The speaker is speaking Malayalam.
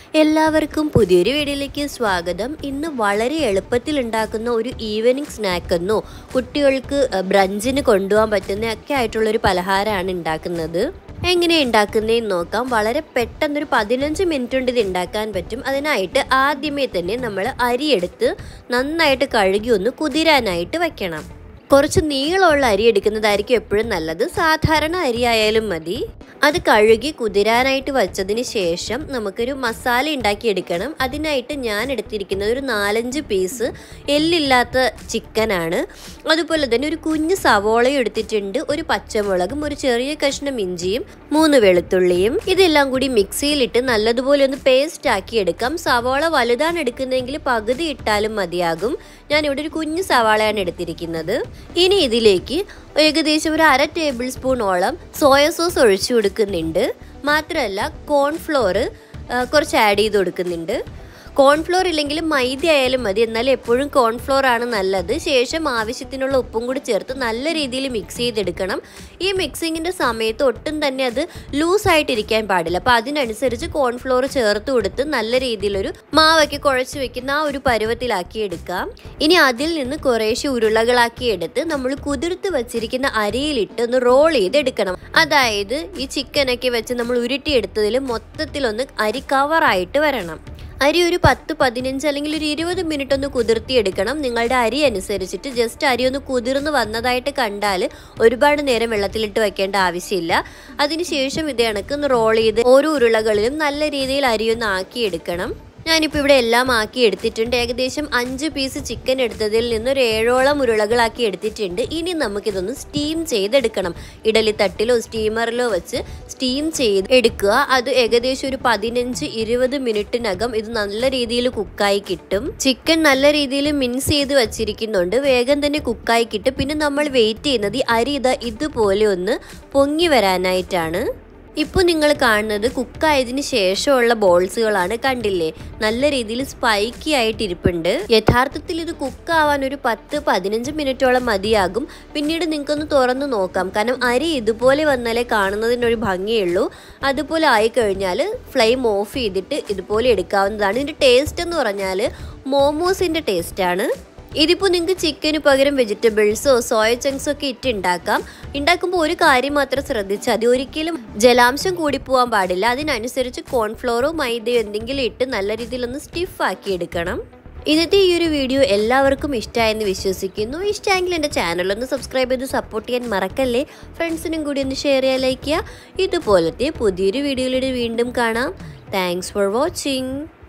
എല്ലാവർക്കും പുതിയൊരു വീഡിയോയിലേക്ക് സ്വാഗതം ഇന്ന് വളരെ എളുപ്പത്തിൽ ഉണ്ടാക്കുന്ന ഒരു ഈവനിങ് സ്നാക്ക് എന്നോ കുട്ടികൾക്ക് അഹ്, ബ്രഞ്ചിന് കൊണ്ടുപോകാൻ പറ്റുന്ന ഒക്കെ ആയിട്ടുള്ള ഒരു പലഹാരമാണ് ഉണ്ടാക്കുന്നത് എങ്ങനെ ഉണ്ടാക്കുന്നതെന്ന് നോക്കാം വളരെ പെട്ടെന്നൊരു പതിനഞ്ച് മിനിറ്റ് കൊണ്ട് ഇത് ഉണ്ടാക്കാൻ പറ്റും അതിനായിട്ട് ആദ്യമേ തന്നെ നമ്മൾ അരിയെടുത്ത് നന്നായിട്ട് കഴുകി ഒന്ന് കുതിരാനായിട്ട് വെക്കണം കുറച്ച് നീളമുള്ള അരി എടുക്കുന്നതായിരിക്കും എപ്പോഴും നല്ലത് സാധാരണ അരി ആയാലും മതി അത് കഴുകി കുതിരാനായിട്ട് വച്ചതിന് ശേഷം നമുക്കൊരു മസാല ഉണ്ടാക്കിയെടുക്കണം അതിനായിട്ട് ഞാൻ എടുത്തിരിക്കുന്നത് ഒരു നാലഞ്ച് പീസ് എല്ലില്ലാത്ത ചിക്കനാണ് അതുപോലെ തന്നെ ഒരു കുഞ്ഞ് സവോളയും എടുത്തിട്ടുണ്ട് ഒരു പച്ചമുളകും ഒരു ചെറിയ കഷ്ണം ഇഞ്ചിയും മൂന്ന് വെളുത്തുള്ളിയും ഇതെല്ലാം കൂടി മിക്സിയിലിട്ട് നല്ലതുപോലെ ഒന്ന് പേസ്റ്റ് ആക്കി എടുക്കാം സവോള വലുതാണ് എടുക്കുന്നതെങ്കിൽ പകുതി ഇട്ടാലും മതിയാകും ഞാൻ ഇവിടെ ഒരു കുഞ്ഞു സവാളയാണ് എടുത്തിരിക്കുന്നത് ഇനി ഇതിലേക്ക് ഏകദേശം ഒരു അര ടേബിൾ സ്പൂണോളം സോയ സോസ് ഒഴിച്ചു കൊടുക്കുന്നുണ്ട് മാത്രമല്ല കോൺഫ്ലോർ കുറച്ച് ആഡ് ചെയ്ത് കൊടുക്കുന്നുണ്ട് കോൺഫ്ലോർ ഇല്ലെങ്കിൽ മൈദ ആയാലും മതി എന്നാൽ എപ്പോഴും കോൺഫ്ലോർ ആണ് നല്ലത് ശേഷം ആവശ്യത്തിനുള്ള ഉപ്പും കൂടി ചേർത്ത് നല്ല രീതിയിൽ മിക്സ് ചെയ്തെടുക്കണം ഈ മിക്സിങ്ങിൻ്റെ സമയത്ത് ഒട്ടും തന്നെ അത് ലൂസായിട്ടിരിക്കാൻ പാടില്ല അപ്പോൾ അതിനനുസരിച്ച് കോൺഫ്ലോർ ചേർത്ത് കൊടുത്ത് നല്ല രീതിയിലൊരു മാവൊക്കെ കുഴച്ച് വെക്കുന്ന ആ ഒരു പരുവത്തിലാക്കി എടുക്കാം ഇനി അതിൽ നിന്ന് കുറേശ്ശെ ഉരുളകളാക്കി എടുത്ത് നമ്മൾ കുതിർത്ത് വച്ചിരിക്കുന്ന അരിയിലിട്ട് ഒന്ന് റോൾ ചെയ്തെടുക്കണം അതായത് ഈ ചിക്കനൊക്കെ വെച്ച് നമ്മൾ ഉരുട്ടിയെടുത്തതിൽ മൊത്തത്തിലൊന്ന് അരി കവറായിട്ട് വരണം അരി ഒരു പത്ത് പതിനഞ്ച് അല്ലെങ്കിൽ ഒരു ഇരുപത് മിനിറ്റ് ഒന്ന് കുതിർത്തിയെടുക്കണം നിങ്ങളുടെ അരി അനുസരിച്ചിട്ട് ജസ്റ്റ് അരി ഒന്ന് കുതിർന്ന് വന്നതായിട്ട് കണ്ടാൽ ഒരുപാട് നേരം വെള്ളത്തിലിട്ട് വെക്കേണ്ട ആവശ്യമില്ല അതിനുശേഷം ഇത് കണക്ക് ഒന്ന് റോൾ ചെയ്ത് ഓരോ ഉരുളകളിലും നല്ല രീതിയിൽ അരി ഒന്ന് ആക്കിയെടുക്കണം ഞാനിപ്പോൾ ഇവിടെ എല്ലാം ആക്കി എടുത്തിട്ടുണ്ട് ഏകദേശം അഞ്ച് പീസ് ചിക്കൻ എടുത്തതിൽ നിന്ന് ഒരു ഏഴോളം ഉരുളകളാക്കി എടുത്തിട്ടുണ്ട് ഇനി നമുക്കിതൊന്ന് സ്റ്റീം ചെയ്തെടുക്കണം ഇഡലി തട്ടിലോ സ്റ്റീമറിലോ വെച്ച് സ്റ്റീം ചെയ്ത് എടുക്കുക അത് ഏകദേശം ഒരു പതിനഞ്ച് ഇരുപത് മിനിറ്റിനകം ഇത് നല്ല രീതിയിൽ കുക്കായി കിട്ടും ചിക്കൻ നല്ല രീതിയിൽ മിൻസ് ചെയ്ത് വെച്ചിരിക്കുന്നുണ്ട് വേഗം തന്നെ കുക്കായി കിട്ടും പിന്നെ നമ്മൾ വെയിറ്റ് ചെയ്യുന്നത് ഈ അരി ഇതാ ഇതുപോലെ ഒന്ന് പൊങ്ങി വരാനായിട്ടാണ് ഇപ്പോൾ നിങ്ങൾ കാണുന്നത് കുക്കായതിന് ശേഷമുള്ള ബോൾസുകളാണ് കണ്ടില്ലേ നല്ല രീതിയിൽ സ്പൈക്കി ആയിട്ട് ഇരിപ്പുണ്ട് യഥാർത്ഥത്തിൽ ഇത് കുക്കാവാൻ ഒരു പത്ത് പതിനഞ്ച് മിനിറ്റോളം മതിയാകും പിന്നീട് നിങ്ങൾക്കൊന്ന് തുറന്നു നോക്കാം കാരണം അരി ഇതുപോലെ വന്നാലേ കാണുന്നതിനൊരു ഭംഗിയുള്ളൂ അതുപോലെ ആയിക്കഴിഞ്ഞാൽ ഫ്ലെയിം ഓഫ് ചെയ്തിട്ട് ഇതുപോലെ എടുക്കാവുന്നതാണ് ഇതിൻ്റെ ടേസ്റ്റ് എന്ന് പറഞ്ഞാൽ മോമോസിൻ്റെ ടേസ്റ്റാണ് ഇതിപ്പോൾ നിങ്ങൾക്ക് ചിക്കന് പകരം വെജിറ്റബിൾസോ സോയ ചങ്ക്സോ ഒക്കെ ഇട്ട് ഉണ്ടാക്കാം ഉണ്ടാക്കുമ്പോൾ ഒരു കാര്യം മാത്രം ശ്രദ്ധിച്ചാൽ മതി ഒരിക്കലും ജലാംശം കൂടി പോകാൻ പാടില്ല അതിനനുസരിച്ച് കോൺഫ്ലോറോ മൈദയോ എന്തെങ്കിലും ഇട്ട് നല്ല രീതിയിലൊന്ന് സ്റ്റിഫ് ആക്കി എടുക്കണം ഇന്നത്തെ ഈ ഒരു വീഡിയോ എല്ലാവർക്കും ഇഷ്ടമായെന്ന് വിശ്വസിക്കുന്നു ഇഷ്ടമെങ്കിൽ എൻ്റെ ചാനലൊന്ന് സബ്സ്ക്രൈബ് ചെയ്ത് സപ്പോർട്ട് ചെയ്യാൻ മറക്കല്ലേ ഫ്രണ്ട്സിനും കൂടി ഒന്ന് ഷെയർ ചെയ്യാൻ ലൈക്ക് ചെയ്യുക ഇതുപോലത്തെ പുതിയൊരു വീഡിയോയിലൂടെ വീണ്ടും കാണാം താങ്ക്സ് ഫോർ വാച്ചിങ്